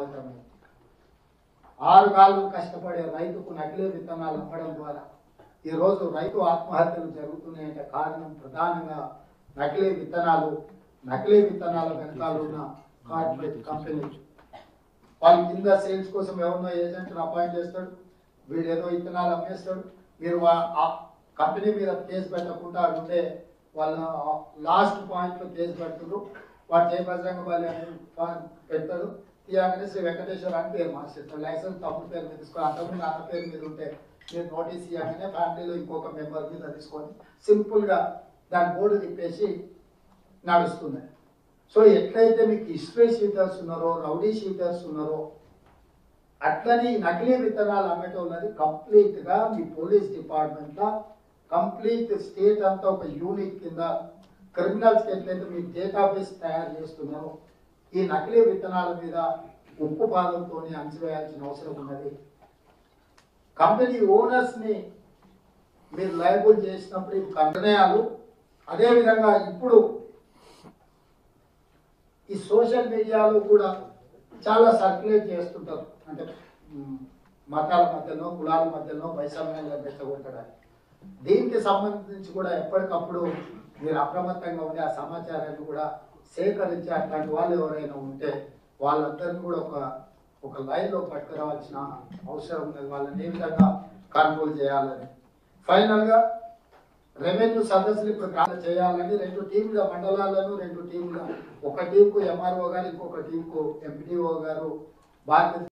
ప్రభావితమైంది ఆరు కాలం కష్టపడే రైతుకు నకిలీ విత్తనాలు అమ్మడం ద్వారా ఈరోజు రైతు ఆత్మహత్యలు జరుగుతున్నాయంటే కారణం ప్రధానంగా నకిలీ విత్తనాలు నకిలీ విత్తనాల వెనకాల ఉన్న కార్పొరేట్ కంపెనీ వాళ్ళు కింద సేల్స్ కోసం ఎవరినో ఏజెంట్ని అపాయింట్ చేస్తాడు వీడు ఏదో విత్తనాలు అమ్మేస్తాడు మీరు వా- ఆ కంపెనీ మీద కేసు పెట్టకుండా ఉంటే వాళ్ళ లాస్ట్ పాయింట్ లో కేసు పెడుతున్నారు వాడు జయ బజరంగ బలి అని పా- పెడతాడు తీయగానే శ్రీ వెంకటేశ్వర అని పేరు మార్చేస్తాడు లైసెన్స్ తప్పుడు పేరు మీద తీసుకోవాలి అంతకుముందు అన్న పేరు మీద ఉంటే మీరు నోటీస్ ఇవ్వగానే ఫ్యామిలీలో ఇంకొక మెంబర్ మీద తీసుకొని సింపుల్ గా దాని బోర్డు తిప్పేసి నడుస్తుంది సో ఎట్లయితే మీకు హిస్టరీ షీటర్స్ ఉన్నారో రౌడీ షీటర్స్ ఉన్నారో అట్లని నకిలీ విత్తనాలు అమ్మేటోళ్ళది కంప్లీట్ గా మీ పోలీస్ డిపార్ట్మెంట్ లో కంప్లీట్ స్టేట్ అంతా ఒక యూనిట్ కింద క్రిమినల్స్ ఎట్లయితే మీ డేటాబేస్ తయారు చేస్తున్నారో ఈ నకిలీ విత్తనాల మీద ఉప్పు పాదంతో అంచివేయాల్సిన అవసరం ఉన్నది కంపెనీ ఓనర్స్ ని మీరు లైబుల్ చేసినప్పుడు ఈ నిర్ణయాలు అదేవిధంగా ఇప్పుడు ఈ సోషల్ మీడియాలో కూడా చాలా సర్క్యులేట్ చేస్తుంటారు అంటే మ్, మతాల మధ్యలో కులాల మధ్యలో వైషమ్యాలను రెచ్చగొట్టడానికి దీనికి సంబంధించి కూడా ఎప్పటికప్పుడు మీరు అప్రమత్తంగా ఉండి ఆ సమాచారాన్ని కూడా సేకరించి అట్లాంటి వాళ్ళు ఎవరైనా ఉంటే వాళ్ళందరినీ కూడా ఒక ఒక లైన్లో పట్టుకురావాల్సిన అవసరం ఉన్నది వాళ్ళని ఏ విధంగా కంట్రోల్ చేయాలని ఫైనల్గా రెవెన్యూ సదస్సులు ఇప్పుడు కాదు చేయాలని రెండు టీంల మండలాలను రెండు టీంల ఒక టీంకు ఎంఆర్ఓ గారు ఇంకొక టీంకు ఎంపీడీఓ గారు బాధ్యత